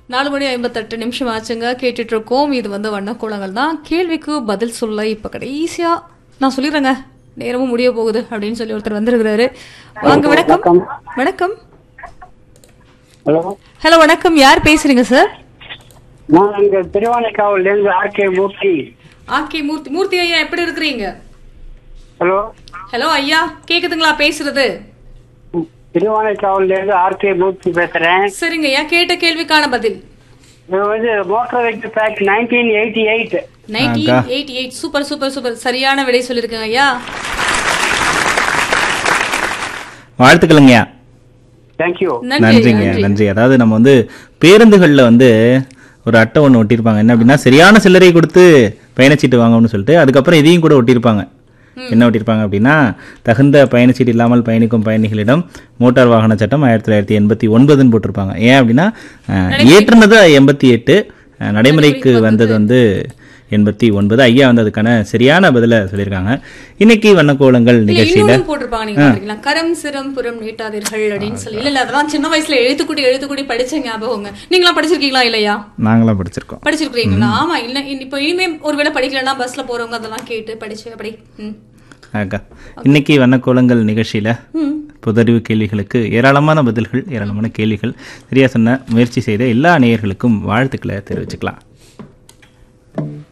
நாலு மணி ஐம்பத்தெட்டு நிமிஷம் ஆச்சுங்க கேட்டுட்டு இருக்கோம் இது வந்து வண்ணக்கோலங்கள் தான் கேள்விக்கு பதில் சொல்ல இப்ப கடைசியா நான் சொல்லிடுறேங்க நேரமும் முடிய போகுது அப்படின்னு சொல்லி ஒருத்தர் வந்திருக்கிறாரு வாங்க வணக்கம் வணக்கம் ஹலோ ஹலோ வணக்கம் யார் பேசுறீங்க சார் நான் இங்க திருவானைக்காவிலேருந்து ஆர்கே மூர்த்தி ஆக்கே மூர்த்தி மூர்த்தி ஐயா எப்படி இருக்கிறீங்க ஹலோ ஹலோ ஐயா கேக்குதுங்களா பேசுறது திருவானைக்காவிலேருந்து ஆர்கே மூர்த்தி பேசுறேன் சரிங்க ஐயா கேட்ட கேள்விக்கான பதில் இது வந்து மோட்டார் வெஹிக்கிள் பேக் nineteen eighty eight nineteen eighty eight super super super சரியான விடை சொல்லியிருக்கேங்க ஐயா வாழ்த்துக்களுங்கய்யா தேங்க்யூ நன்றி நன்றிங்க நன்றி அதாவது நம்ம வந்து பேருந்துகளில் வந்து ஒரு அட்டை ஒன்று ஒட்டியிருப்பாங்க என்ன அப்படின்னா சரியான சில்லறை கொடுத்து பயணச்சீட்டு வாங்கணும்னு சொல்லிட்டு அதுக்கப்புறம் இதையும் கூட ஒட்டியிருப்பாங்க என்ன ஒட்டியிருப்பாங்க அப்படின்னா தகுந்த பயணச்சீட்டு இல்லாமல் பயணிக்கும் பயணிகளிடம் மோட்டார் வாகன சட்டம் ஆயிரத்தி தொள்ளாயிரத்தி எண்பத்தி ஒன்பதுன்னு போட்டிருப்பாங்க ஏன் அப்படின்னா அஹ், இயற்றுனது எண்பத்தி எட்டு அஹ், நடைமுறைக்கு வந்தது வந்து எண்பத்தி ஒன்பது ஐயா வந்து அதுக்கான சரியான பதிலை சொல்லியிருக்காங்க இன்னைக்கு வண்ணக்கோலங்கள் இல்ல நிகழ்ச்சியில இன்னொன்னு போட்டிருப்பாங்க நீங்க பாத்தீங்களா கரம் சிரம் புறம் நீட்டாதீர்கள் அப்படின்னு சொல்லி இல்ல இல்ல அதெல்லாம் சின்ன வயசுல எழுத்துக்கூடி எழுத்துக்கூடி படிச்ச ஞாபகங்க நீங்களாம் படிச்சிருக்கீங்களா இல்லையா நாங்களாம் படிச்சிருக்கோம் படிச்சிருக்கீங்களா ஆமா இல்ல இன்- இப்ப இனிமே ஒருவேளை படிக்கலன்னா பஸ்ல போறவங்க அதெல்லாம் கேட்டு படிச்சு அப்படி ம். அக்கா இன்னைக்கு வண்ணக்கோலங்கள் நிகழ்ச்சியில் ம். பொதறிவு கேள்விகளுக்கு ஏராளமான பதில்கள் ஏராளமான கேள்விகள் சரியா சொன்ன முயற்சி செய்த எல்லா நேயர்களுக்கும் வாழ்த்துக்களை தெரிவிச்சுக்கலாம்